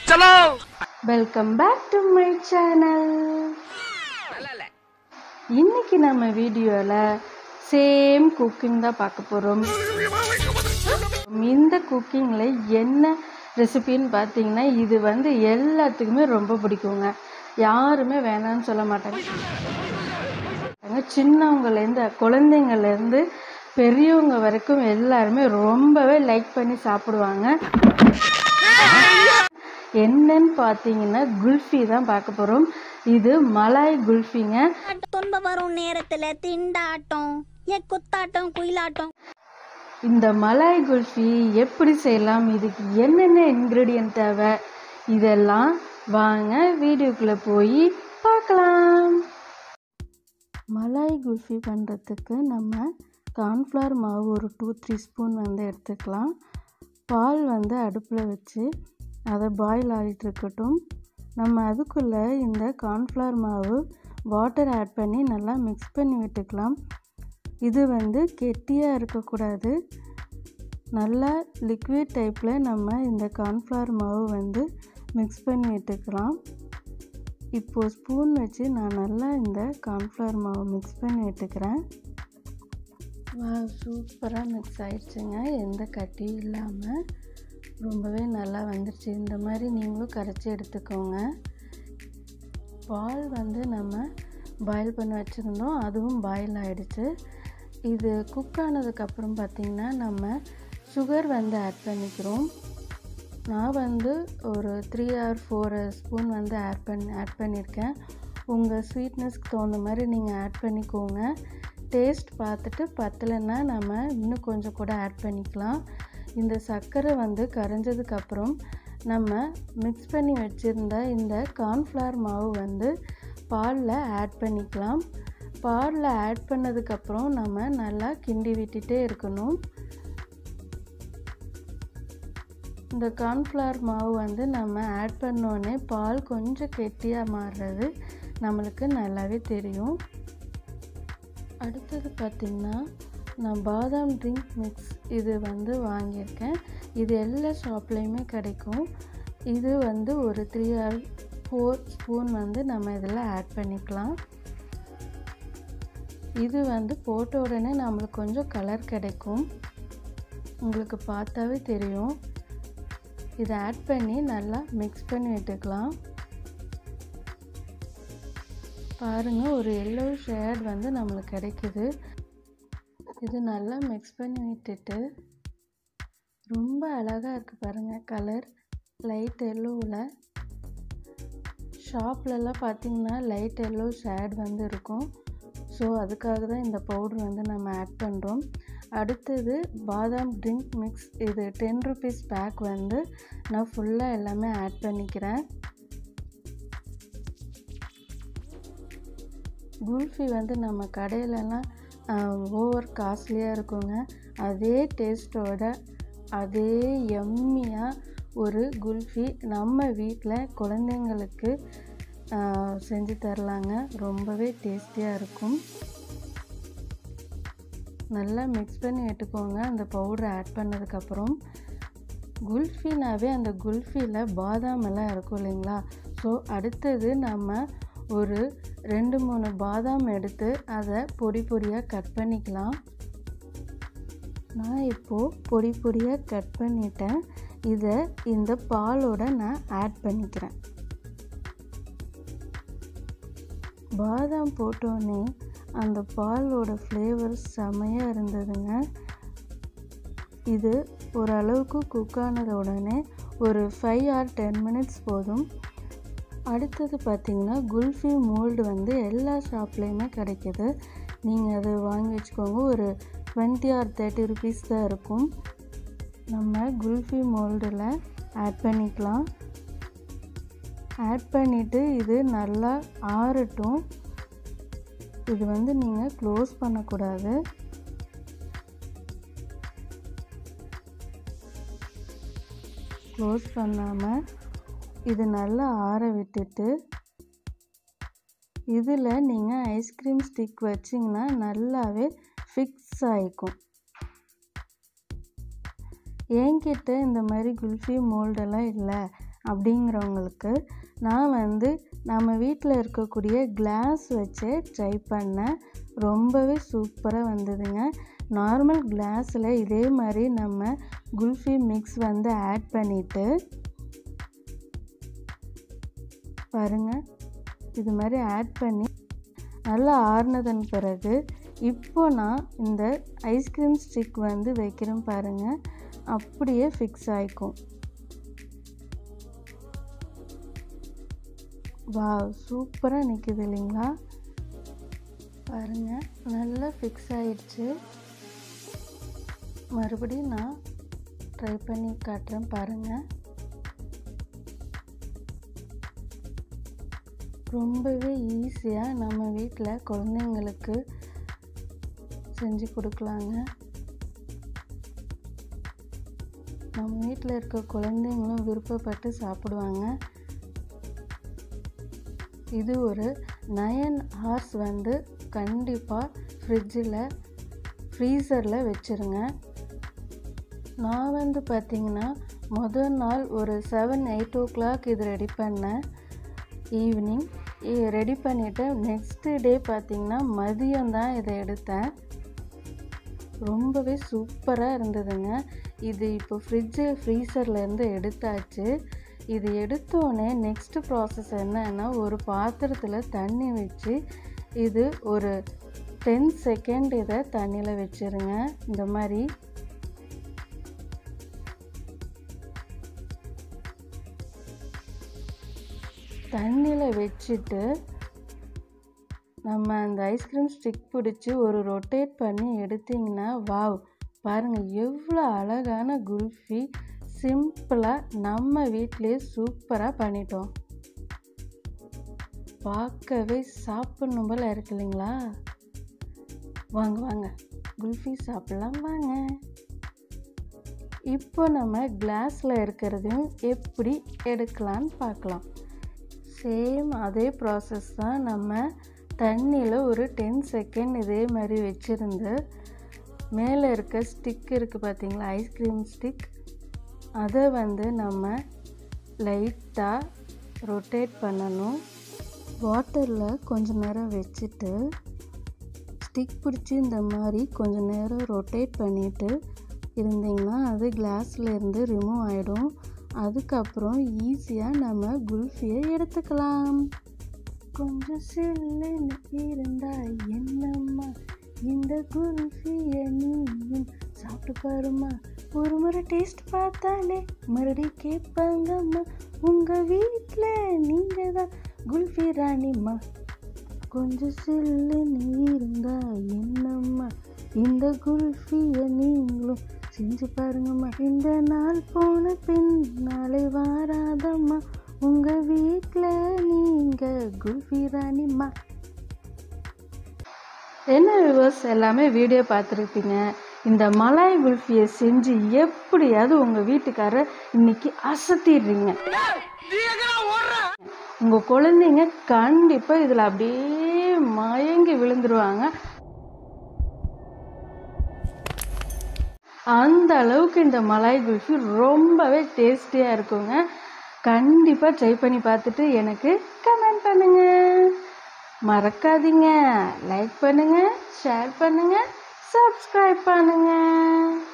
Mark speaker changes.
Speaker 1: चलो
Speaker 2: welcome back to my channel இன்னைக்கு நம்ம வீடியோவில் சேம் குக்கிங் தான் பார்க்க போகிறோம் இந்த குக்கிங்கில் என்ன ரெசிபின்னு பார்த்தீங்கன்னா இது வந்து எல்லாத்துக்குமே ரொம்ப பிடிக்குங்க யாருமே வேணாம்னு சொல்ல மாட்டாங்க சின்னவங்கலேருந்து குழந்தைங்கள்லேருந்து பெரியவங்க வரைக்கும் எல்லாருமே ரொம்பவே லைக் பண்ணி சாப்பிடுவாங்க என்னன்னு பார்த்தீங்கன்னா குல்ஃபி தான் பார்க்க போகிறோம் இது மலாய் குல்ஃபிங்க
Speaker 3: துன்பம் வரும் நேரத்துல திண்டாட்டம் ஏ குத்தாட்டம் குயிலாட்டம்
Speaker 2: இந்த மலாய் குல்ஃபி எப்படி செய்யலாம் இதுக்கு என்னென்ன இன்க்ரீடியன்ட் தேவை இதெல்லாம் வாங்க வீடியோக்குள்ளே போய் பார்க்கலாம் மலாய் குல்ஃபி பண்ணுறதுக்கு நம்ம கார்ன்ஃப்ளவர் மாவு ஒரு டூ த்ரீ ஸ்பூன் வந்து எடுத்துக்கலாம் பால் வந்து அடுப்பில் வச்சு அதை பாயில் ஆகிட்டு இருக்கட்டும் நம்ம அதுக்குள்ளே இந்த கார்ன்ஃப்ளவர் மாவு வாட்டர் ஆட் பண்ணி நல்லா மிக்ஸ் பண்ணி விட்டுக்கலாம் இது வந்து கெட்டியாக இருக்கக்கூடாது நல்லா லிக்விட் டைப்பில் நம்ம இந்த கார்ன்ஃப்ளவர் மாவு வந்து மிக்ஸ் பண்ணி விட்டுக்கலாம் இப்போது ஸ்பூன் வச்சு நான் நல்லா இந்த கார்ன்ஃப்ளவர் மாவு மிக்ஸ் பண்ணி விட்டுக்கிறேன் சூப்பராக மிக்ஸ் ஆயிடுச்சுங்க எந்த கட்டியும் இல்லாமல் ரொம்பவே நல்லா வந்துருச்சு இந்த மாதிரி நீங்களும் கரைச்சி எடுத்துக்கோங்க பால் வந்து நம்ம பாயில் பண்ணி வச்சுருந்தோம் அதுவும் பாயில் ஆகிடுச்சு இது குக் ஆனதுக்கப்புறம் பார்த்திங்கன்னா நம்ம சுகர் வந்து ஆட் பண்ணிக்கிறோம் நான் வந்து ஒரு த்ரீ ஆர் ஃபோர் ஸ்பூன் வந்து ஆட் பண்ணி ஆட் பண்ணியிருக்கேன் உங்கள் ஸ்வீட்னஸ்க்கு தகுந்த மாதிரி நீங்கள் ஆட் பண்ணிக்கோங்க டேஸ்ட் பார்த்துட்டு பத்தலைன்னா நம்ம இன்னும் கொஞ்சம் கூட ஆட் பண்ணிக்கலாம் இந்த சர்க்கரை வந்து கரைஞ்சதுக்கப்புறம் நம்ம மிக்ஸ் பண்ணி வச்சுருந்த இந்த கார்ன்ஃப்ளவர் மாவு வந்து பாலில் ஆட் பண்ணிக்கலாம் பாலில் ஆட் பண்ணதுக்கப்புறம் நம்ம நல்லா கிண்டி விட்டுட்டே இருக்கணும் இந்த கார்ன்ஃப்ளவர் மாவு வந்து நம்ம ஆட் பண்ணோடனே பால் கொஞ்சம் கெட்டியாக மாறுறது நம்மளுக்கு நல்லாவே தெரியும் அடுத்தது பார்த்திங்கன்னா நான் பாதாம் ட்ரிங்க் மிக்ஸ் இது வந்து வாங்கியிருக்கேன் இது எல்லா ஷாப்லேயுமே கிடைக்கும் இது வந்து ஒரு த்ரீ ஆர் ஃபோர் ஸ்பூன் வந்து நம்ம இதில் ஆட் பண்ணிக்கலாம் இது வந்து போட்ட உடனே நம்மளுக்கு கொஞ்சம் கலர் கிடைக்கும் உங்களுக்கு பார்த்தாவே தெரியும் இதை ஆட் பண்ணி நல்லா மிக்ஸ் பண்ணி விட்டுக்கலாம் பாருங்கள் ஒரு எல்லோ ஷேட் வந்து நம்மளுக்கு கிடைக்குது இது நல்லா மிக்ஸ் பண்ணி விட்டுட்டு ரொம்ப அழகாக இருக்குது பாருங்கள் கலர் லைட் எல்லோவில் ஷாப்லலாம் பார்த்திங்கன்னா லைட் எல்லோ ஷேட் வந்து இருக்கும் ஸோ அதுக்காக தான் இந்த பவுட்ரு வந்து நம்ம ஆட் பண்ணுறோம் அடுத்தது பாதாம் ட்ரிங்க் மிக்ஸ் இது டென் ருபீஸ் பேக் வந்து நான் ஃபுல்லாக எல்லாமே ஆட் பண்ணிக்கிறேன் குல்ஃபி வந்து நம்ம கடையிலலாம் ஓவர் காஸ்ட்லியாக இருக்குங்க அதே டேஸ்ட்டோட அதே எம்மியாக ஒரு குல்ஃபி நம்ம வீட்டில் குழந்தைங்களுக்கு செஞ்சு தரலாங்க ரொம்பவே டேஸ்டியாக இருக்கும் நல்லா மிக்ஸ் பண்ணி விட்டுக்கோங்க அந்த பவுடரை ஆட் பண்ணதுக்கப்புறம் குல்ஃபினாவே அந்த குல்ஃபியில் பாதாம் எல்லாம் இருக்கும் இல்லைங்களா ஸோ அடுத்தது நம்ம ஒரு ரெண்டு மூணு பாதாம் எடுத்து அதை பொடி பொடியாக கட் பண்ணிக்கலாம் நான் இப்போது பொடி பொடியாக கட் பண்ணிட்டேன் இதை இந்த பாலோட நான் ஆட் பண்ணிக்கிறேன் பாதாம் போட்டோன்னே அந்த பாலோட ஃப்ளேவர் செமையாக இருந்ததுங்க இது ஓரளவுக்கு குக் ஆனத உடனே ஒரு ஃபைவ் ஆர் டென் மினிட்ஸ் போதும் அடுத்தது பார்த்திங்கன்னா குல்ஃபி மோல்டு வந்து எல்லா ஷாப்லேயுமே கிடைக்கிது நீங்கள் அதை வாங்கி வச்சுக்கோங்க ஒரு டுவெண்ட்டி ஆர் தேர்ட்டி ருபீஸ் தான் இருக்கும் நம்ம குல்ஃபி மோல்டில் ஆட் பண்ணிக்கலாம் ஆட் பண்ணிவிட்டு இது நல்லா ஆறட்டும் இது வந்து நீங்கள் க்ளோஸ் பண்ணக்கூடாது க்ளோஸ் பண்ணாமல் இது நல்லா ஆற விட்டுட்டு இதில் நீங்கள் ஐஸ்கிரீம் ஸ்டிக் வச்சிங்கன்னா நல்லாவே ஃபிக்ஸ் ஆகிக்கும் என்கிட்ட இந்த மாதிரி குல்ஃபி மோல்டெல்லாம் இல்லை அப்படிங்கிறவங்களுக்கு நான் வந்து நம்ம வீட்டில் இருக்கக்கூடிய கிளாஸ் வச்சு ட்ரை பண்ணேன் ரொம்பவே சூப்பராக வந்ததுங்க நார்மல் கிளாஸில் இதே மாதிரி நம்ம குல்ஃபி மிக்ஸ் வந்து ஆட் பண்ணிவிட்டு பாருங்கள் இது மாதிரி ஆட் பண்ணி நல்லா ஆறுனதன் பிறகு இப்போ நான் இந்த ஐஸ்கிரீம் ஸ்டிக் வந்து வைக்கிறேன் பாருங்கள் அப்படியே ஃபிக்ஸ் ஆகிக்கும் வா சூப்பராக நிற்குது இல்லைங்களா பாருங்கள் நல்லா ஃபிக்ஸ் ஆயிடுச்சு மறுபடியும் நான் ட்ரை பண்ணி காட்டுறேன் பாருங்கள் ரொம்பவே ஈஸியாக நம்ம வீட்டில் குழந்தைங்களுக்கு செஞ்சு கொடுக்கலாங்க நம்ம வீட்டில் இருக்க குழந்தைங்களும் விருப்பப்பட்டு சாப்பிடுவாங்க இது ஒரு நயன் ஹார்ஸ் வந்து கண்டிப்பாக ஃப்ரிட்ஜில் ஃப்ரீசரில் வச்சுருங்க நான் வந்து பார்த்திங்கன்னா முதல் நாள் ஒரு செவன் எயிட் ஓ கிளாக் இது ரெடி பண்ணேன் ஈவினிங் ரெடி பண்ணிவிட்டு நெக்ஸ்ட்டு டே பார்த்திங்கன்னா மதியம் தான் இதை எடுத்தேன் ரொம்பவே சூப்பராக இருந்ததுங்க இது இப்போ ஃப்ரிட்ஜு ஃப்ரீசர்லேருந்து எடுத்தாச்சு இது எடுத்தோடனே நெக்ஸ்ட்டு ப்ராசஸ் என்னன்னா ஒரு பாத்திரத்தில் தண்ணி வச்சு இது ஒரு டென் செகண்ட் இதை தண்ணியில் வச்சுருங்க இந்த மாதிரி தண்ணியில் வச்சுட்டு நம்ம அந்த ஐஸ்கிரீம் ஸ்டிக் பிடிச்சி ஒரு ரொட்டேட் பண்ணி எடுத்திங்கன்னா வாவ் பாருங்கள் எவ்வளோ அழகான குல்ஃபி சிம்பிளாக நம்ம வீட்டிலேயே சூப்பராக பண்ணிட்டோம் பார்க்கவே சாப்பிடணும் போல இருக்கு இல்லைங்களா வாங்க வாங்க குல்ஃபி சாப்பிட்லாம் வாங்க இப்போ நம்ம கிளாஸில் இருக்கிறதையும் எப்படி எடுக்கலான்னு பார்க்கலாம் சேம் அதே ப்ராசஸ் தான் நம்ம தண்ணியில் ஒரு டென் செகண்ட் இதே மாதிரி வச்சுருந்து மேலே இருக்க ஸ்டிக் இருக்குது பார்த்தீங்களா ஐஸ்கிரீம் ஸ்டிக் அதை வந்து நம்ம லைட்டாக ரொட்டேட் பண்ணணும் வாட்டரில் கொஞ்ச நேரம் வச்சுட்டு ஸ்டிக் பிடிச்சி இந்த மாதிரி கொஞ்ச நேரம் ரொட்டேட் பண்ணிவிட்டு இருந்தீங்கன்னா அது கிளாஸில் இருந்து ரிமூவ் ஆகிடும் அதுக்கப்புறம் ஈஸியாக நம்ம குல்ஃபியை எடுத்துக்கலாம் கொஞ்சம் சில்லுன்னு இருந்தா என்னம்மா இந்த குல்ஃபியை நீயும் சாப்பிட்டு பாருமா ஒரு முறை டேஸ்ட் பார்த்தாலே மறுபடி கேட்பாங்கம்மா உங்கள் வீட்டில் நீங்கள் தான் குல்ஃபி ராணிம்மா கொஞ்சம் சில்லுன்னு இருந்தா என்னம்மா இந்த குல்ஃபியை நீங்களும் செஞ்சு பாருங்கம்மா இந்த நாள் போன பின் நாளை வாராதம்மா உங்க வீட்டில் நீங்க குல்ஃபி ராணிம்மா என்ன விவர்ஸ் எல்லாமே வீடியோ பார்த்துருப்பீங்க இந்த மலாய் குல்ஃபியை செஞ்சு எப்படியாவது உங்கள் வீட்டுக்காரர் இன்னைக்கு அசத்திடுறீங்க உங்கள் குழந்தைங்க கண்டிப்பாக இதில் அப்படியே மயங்கி விழுந்துருவாங்க அந்த அளவுக்கு இந்த மலாய் குல்ஃபி ரொம்பவே டேஸ்டியாக இருக்குங்க கண்டிப்பாக ட்ரை பண்ணி பார்த்துட்டு எனக்கு கமெண்ட் பண்ணுங்கள் மறக்காதீங்க லைக் பண்ணுங்கள் ஷேர் பண்ணுங்கள் சப்ஸ்கிரைப் பண்ணுங்கள்